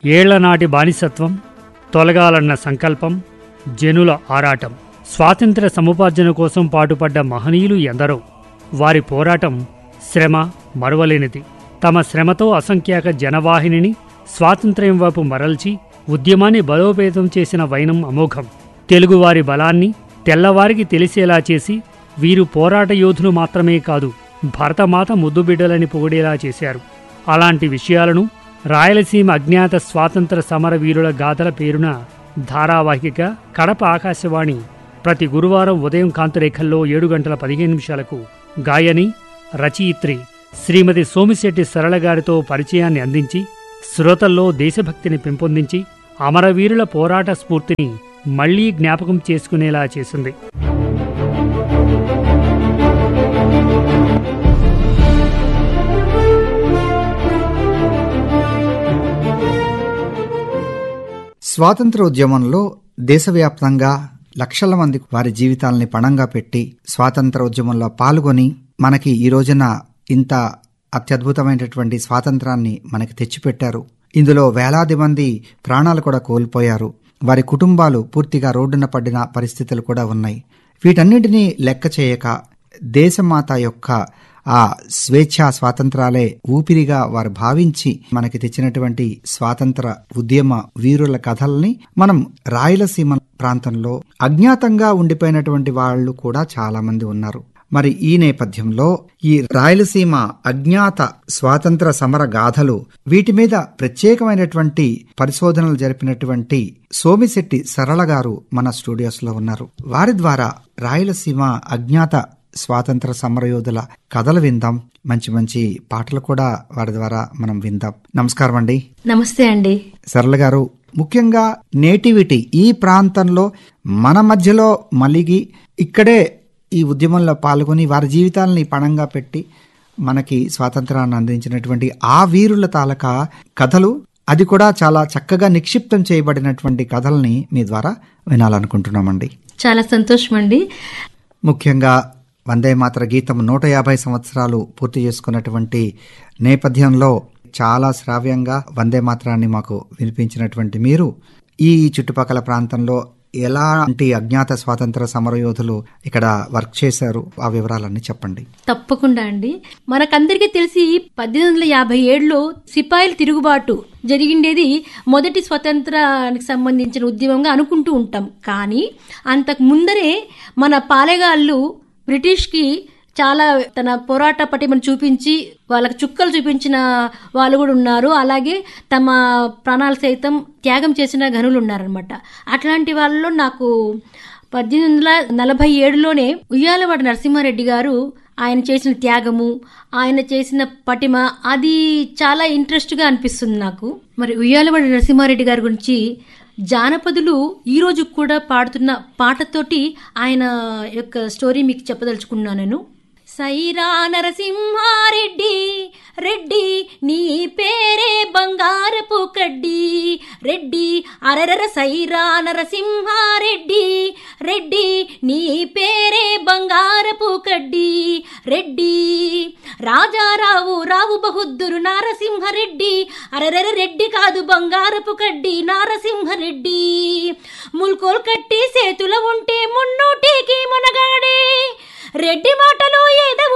ఏళ్లనాటి బానిసత్వం తొలగాలన్న సంకల్పం జనుల ఆరాటం స్వాతంత్ర్య సముపార్జన కోసం పాటుపడ్డ మహనీయులు ఎందరో వారి పోరాటం శ్రమ మరువలేనిది తమ శ్రమతో అసంఖ్యాక జనవాహినిని స్వాతంత్ర్యం వైపు మరల్చి ఉద్యమాన్ని బలోపేతం చేసిన వైనం అమోఘం తెలుగువారి బలాన్ని తెల్లవారికి తెలిసేలా చేసి వీరు పోరాట యోధులు మాత్రమే కాదు భరతమాత ముద్దుబిడ్డలని పొగిడేలా చేశారు అలాంటి విషయాలను రాయలసీమ అజ్ఞాత స్వాతంత్ర సమర వీరుల గాథల పేరున ధారావాహిక కడప ఆకాశవాణి ప్రతి గురువారం ఉదయం కాంతిరేఖల్లో ఏడు గంటల పదిహేను నిమిషాలకు గాయని రచయిత్రి శ్రీమతి సోమిశెట్టి సరళ గారితో పరిచయాన్ని అందించి శ్రోతల్లో దేశభక్తిని పెంపొందించి అమరవీరుల పోరాట స్ఫూర్తిని మళ్లీ జ్ఞాపకం చేసుకునేలా చేసింది స్వాతంత్ర ఉద్యమంలో దేశవ్యాప్తంగా లక్షల మంది వారి జీవితాలని పణంగా పెట్టి స్వాతంత్ర ఉద్యమంలో పాల్గొని మనకి ఈ రోజున ఇంత అత్యద్భుతమైనటువంటి స్వాతంత్రాన్ని మనకి తెచ్చిపెట్టారు ఇందులో వేలాది మంది ప్రాణాలు కూడా కోల్పోయారు వారి కుటుంబాలు పూర్తిగా రోడ్డున పడిన పరిస్థితులు కూడా ఉన్నాయి వీటన్నిటినీ లెక్క చేయక దేశమాత యొక్క ఆ స్వేచ్ఛా స్వాతంత్రాలే ఊపిరిగా వారు భావించి మనకి తెచ్చినటువంటి స్వాతంత్ర ఉద్యమ వీరుల కథల్ని మనం రాయలసీమ ప్రాంతంలో అజ్ఞాతంగా ఉండిపోయినటువంటి వాళ్ళు కూడా చాలా మంది ఉన్నారు మరి ఈ నేపథ్యంలో ఈ రాయలసీమ అజ్ఞాత స్వాతంత్ర సమర గాథలు వీటి మీద ప్రత్యేకమైనటువంటి పరిశోధనలు జరిపినటువంటి సోమిశెట్టి సరళ గారు మన స్టూడియోస్ లో ఉన్నారు వారి ద్వారా రాయలసీమ అజ్ఞాత స్వాతంత్ర సమరయోధుల కథలు విందాం మంచి మంచి పాటలు కూడా వారి ద్వారా మనం విందాం నమస్కారం అండి నమస్తే అండి సరళ గారు ముఖ్యంగా నేటివిటీ ఈ ప్రాంతంలో మన మధ్యలో మలిగి ఇక్కడే ఈ ఉద్యమంలో పాల్గొని వారి జీవితాలని పణంగా పెట్టి మనకి స్వాతంత్రాన్ని అందించినటువంటి ఆ వీరుల తాలకా కథలు అది కూడా చాలా చక్కగా నిక్షిప్తం చేయబడినటువంటి కథల్ని మీ ద్వారా వినాలనుకుంటున్నామండి చాలా సంతోషం అండి ముఖ్యంగా వందే మాతర గీతం నూట యాభై సంవత్సరాలు పూర్తి చేసుకున్నటువంటి నేపథ్యంలో చాలా శ్రావ్యంగా వందే మాత్రాన్ని మాకు వినిపించినటువంటి మీరు ఈ చుట్టుపక్కల ప్రాంతంలో ఎలాంటి అజ్ఞాత స్వాతంత్ర సమరయోధులు ఇక్కడ వర్క్ చేశారు ఆ వివరాలన్నీ చెప్పండి తప్పకుండా అండి మనకందరికీ తెలిసి పద్దెనిమిది వందల యాభై ఏడులో సిపాయిల తిరుగుబాటు జరిగిండేది మొదటి స్వతంత్రానికి సంబంధించిన ఉద్యమంగా అనుకుంటూ ఉంటాం కానీ అంతకు ముందరే మన పాలెగాళ్ళు బ్రిటిష్కి చాలా తన పోరాట పటిమను చూపించి వాళ్ళకి చుక్కలు చూపించిన వాళ్ళు కూడా ఉన్నారు అలాగే తమ ప్రాణాలు సైతం త్యాగం చేసిన గనులు ఉన్నారనమాట అట్లాంటి వాళ్ళలో నాకు పద్దెనిమిది వందల నలభై ఏడులోనే ఉయ్యాలవాడ నరసింహారెడ్డి గారు ఆయన చేసిన త్యాగము ఆయన చేసిన పటిమ అది చాలా ఇంట్రెస్ట్గా అనిపిస్తుంది నాకు మరి ఉయ్యాలవాడ నరసింహారెడ్డి గారి గురించి జానపదులు ఈ రోజు కూడా పాడుతున్న పాటతోటి ఆయన యొక్క స్టోరీ మీకు చెప్పదలుచుకున్నాను నేను సైరా నరసింహారెడ్డి రెడ్డి నీ పేరే బంగారపు కడ్డి రెడ్డి అరరర సైరా నరసింహారెడ్డి రెడ్డి నీ పేరే బంగారపు కడ్డి రెడ్డి రాజారావు రావు బహుద్దురు నారసింహరెడ్డి అరరర రెడ్డి కాదు బంగారపు కడ్డి నారసింహరెడ్డి ముల్కోల్ కట్టి సేతుల ఉంటే మున్నూటికి మునగాడే రెడ్డి మాటలు ఏదవు